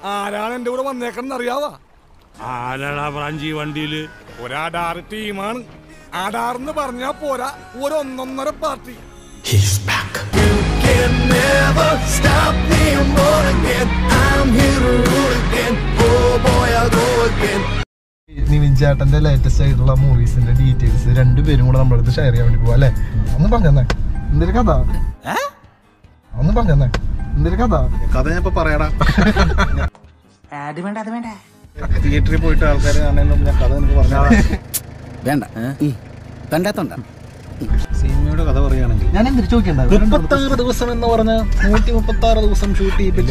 ആരാണ് എന്റെ കൂടെ വന്നേക്കണെന്ന് അറിയാവാ ആരാടാ ബ്രാഞ്ചി വണ്ടിയില് ഒരാടാറ് ടീമാണ് ആടാർന്ന് പറഞ്ഞാ പോരാ ഒരൊന്നൊന്നര പാർട്ടി നിവിൻ ചേട്ടന്റെ ലേറ്റസ്റ്റ് ആയിട്ടുള്ള മൂവീസിന്റെ ഡീറ്റെയിൽസ് രണ്ടുപേരും കൂടെ നമ്മുടെ അടുത്ത് ഷെയർ ചെയ്യാൻ വേണ്ടി പോവാ അല്ലേ ഒന്ന് പറഞ്ഞേ എന്തൊരു കഥ ഒന്ന് പറഞ്ഞേ എന്തൊരു കഥ കഥ ഞാൻ ഇപ്പൊ പറയടാ അത് വേണ്ട അത് വേണ്ട തിയേറ്ററിൽ പോയിട്ട് ആൾക്കാർ കാണുന്നതിന് മുമ്പ് ഞാൻ കഥ നിനക്ക് പറഞ്ഞു വേണ്ട കണ്ടാത്തോണ്ട സിനിമയുടെ കഥ പറയുകയാണെങ്കിൽ ഞാൻ എന്തിനു ചോദിക്കണ്ട മുപ്പത്തി ആറ് ദിവസം എന്ന് പറഞ്ഞ നൂറ്റി മുപ്പത്തി ആറ് ദിവസം ഷൂട്ട് ചെയ്യിപ്പിച്ച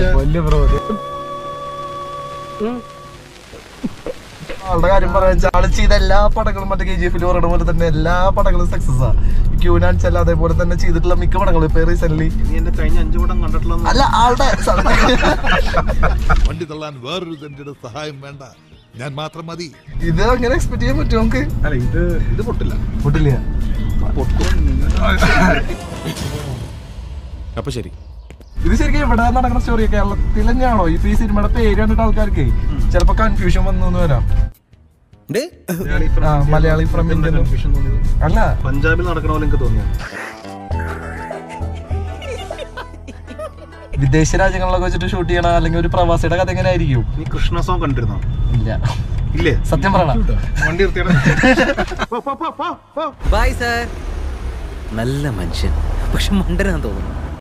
ആളുടെ കാര്യം പറയാൻ വെച്ചാൽ ആള് ചെയ്ത എല്ലാ പടങ്ങളും മറ്റേ കെ ജി എഫിൽ പറയുന്ന പോലെ തന്നെ എല്ലാ പടങ്ങളും സക്സസ് ആ ക്യൂനാൻസ് അതേപോലെ തന്നെ ചെയ്തിട്ടുള്ള മിക്ക പടങ്ങളും ഇപ്പൊ റീസെന്റ് നീ എന്റെ കഴിഞ്ഞ അഞ്ചു പടം കണ്ടിട്ടുള്ള അല്ല ആളുടെ വണ്ടി തള്ളാൻ വേറൊരു തന്റെ സഹായം വേണ്ട ഞാൻ മാത്രം മതി ഇത് അങ്ങനെ എക്സ്പെക്ട് ചെയ്യാൻ പറ്റും നമുക്ക് അല്ല ഇത് ഇത് പൊട്ടില്ല പൊട്ടില്ല അപ്പൊ ശരി ഇത് ശരിക്കും ഇവിടെ നടക്കുന്ന സ്റ്റോറി കേരളത്തിൽ തന്നെയാണോ ഇപ്പൊ ഈ സിനിമയുടെ പേര് കണ്ടിട്ട് ആൾക്കാർക്ക് ചിലപ്പോ കൺഫ്യൂഷൻ വന്നു വരാം ആ മലയാളി ഫ്രം ഇന്ത്യൻ കൺഫ്യൂഷൻ തോന്നിയത് അല്ല പഞ്ചാബിൽ നടക്കണ പോലെ എനിക്ക് തോന്നിയത് വിദേശ രാജ്യങ്ങളിലൊക്കെ വെച്ചിട്ട് ഷൂട്ട് ചെയ്യണ അല്ലെങ്കിൽ ഒരു പ്രവാസിയുടെ കഥ എങ്ങനെ ആയിരിക്കും നീ കൃഷ്ണ സോങ് കണ്ടിരുന്നോ ഇല്ല ഇല്ലേ സത്യം പറയണം വണ്ടി നിർത്തിയടാ ബായ് സാർ നല്ല മനുഷ്യൻ പക്ഷെ മണ്ടനാന്ന് തോന്നുന്നു